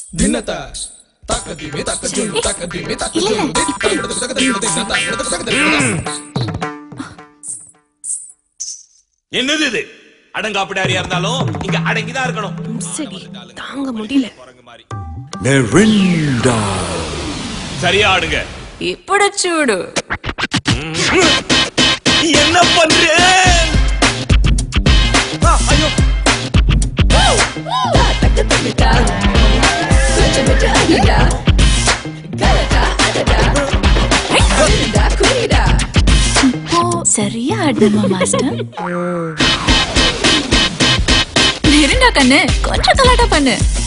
ಭಿನ್ನತ ತಕ್ಕ ದಿಮಿ ತಕ್ಕ ಜುನು ತಕ್ಕ ದಿಮಿ ತಕ್ಕ ಜುನು ದಿಕ್ಕ ತಕ್ಕ ತಕ್ಕ ತಕ್ಕ ದಿನ್ನ ತಕ್ಕ ತಕ್ಕ ತಕ್ಕ ದಿನ್ನ என்னது இது அடங்காப்பிடாரியா இருந்தாலும் இங்க அடங்கிதான் இருக்கணும் சரி தாங்க முடியல Merinda. சரியா ஆடுங்க இப்படி சூடு என்ன பண்றேன் ஐயோ இப்போ சரியா ஆடுமா மாஸ்டர் நெருண்டா கண்ணு கொஞ்சம் கலாட்டா பண்ணு